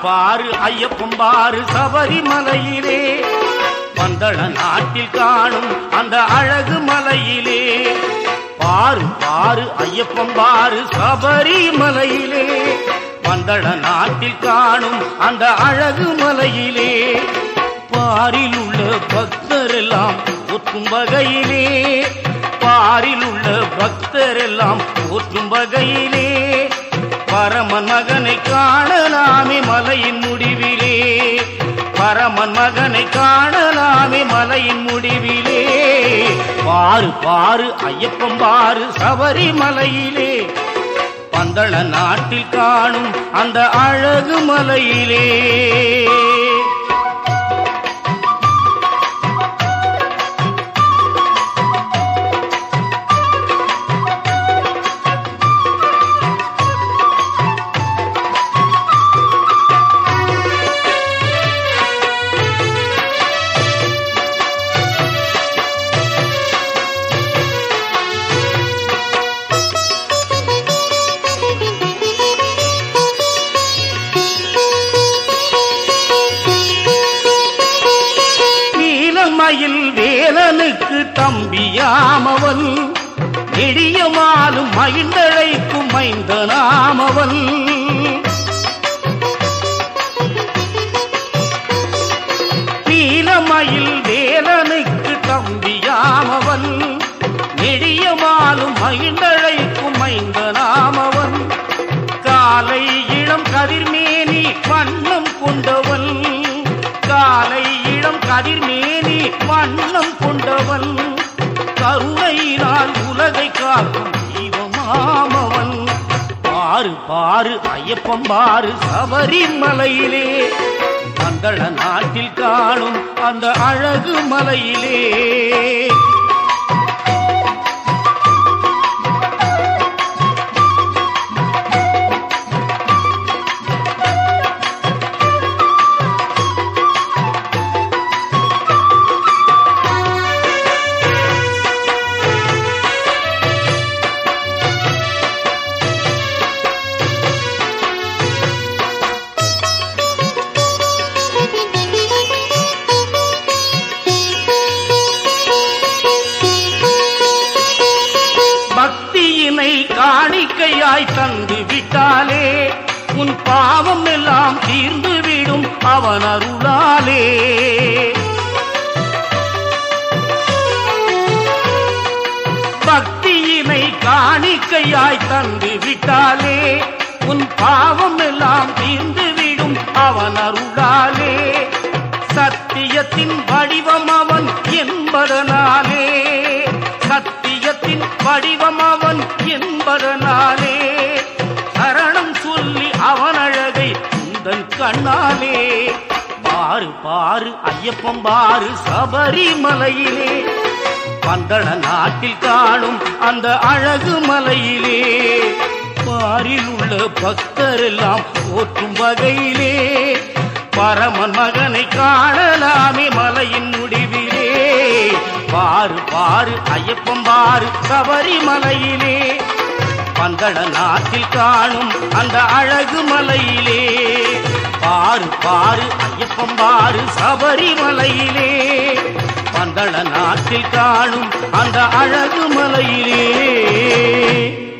பாரு ஐயப்பன் பாரு சபரிமலையிலே பந்தள நாட்டில் காணும் அந்த அழகு மலையிலே பாரு பாரு ஐயப்பன் பாரு சபரிமலையிலே பந்தள நாட்டில் காணும் அந்த அழகு மலையிலே பாரில் உள்ள பக்தர் எல்லாம் போற்றும் வகையிலே பாரில் உள்ள பக்தர் எல்லாம் போற்றும் வகையிலே பரமன் மகனை காணலாமே மலையின் முடிவிலே பரமன் மகனை காணலாமே மலையின் முடிவிலே பாரு பாரு ஐயப்பன் பாரு சபரிமலையிலே பந்தள நாட்டில் காணும் அந்த அழகு மலையிலே நீலமயில் வேலனுக்கு தம்பியாமவன் நெடியமாலும் மகிழ்ந்தழைக்கும் மைந்தனாமவன் நீலமயில் வேலனுக்கு தம்பியாமவன் நெடியமாலும் மகிழ்ந்தழைக்கும் மைந்தனாமவன் காலை இளம் கதிர்மேனி வண்ணம் கொண்டவன் காலை இளம் கதிர்மேனி வண்ணம் கொண்டவன் கருணையினால் உலகை காக்கும் தெய்வமாமவன் பாரு பாரு ஐயப்பன் பாரு சபரிமலையிலே பந்தள நாட்டில் காணும் அந்த அழகு மலையிலே பக்தியினை காணிக்கையாய் தந்து விட்டாலே உன் பாவம் எல்லாம் தீர்ந்து விடும் அவன் அருளாலே பக்தியினை காணிக்கையாய் தந்து விட்டாலே உன் பாவம் எல்லாம் தீர்ந்து விடும் அவன் அருளாலே சத்தியத்தின் வடிவம் அவன் என்பதனாலே சத்தியத்தின் வடிவம் அவன் என்பதனாலே சரணம் சொல்லி அவன் அழகை உந்தன் கண்ணாலே பாரு பாரு ஐயப்பன் பாரு சபரிமலையிலே பந்தள நாட்டில் காணும் அந்த அழகு மலையிலே பாரில் உள்ள பக்தர் எல்லாம் போற்றும் வகையிலே பரமன் மகனை காணலாமே மலையின் முடிவிலே பாரு பாரு ஐயப்பன் பாரு சபரிமலையிலே பந்தள நாட்டில் காணும் அந்த அழகு மலையிலே பாரு பாரு ஐயப்பன் பாரு சபரிமலையிலே பந்தள நாட்டில் காணும் அந்த அழகு மலையிலே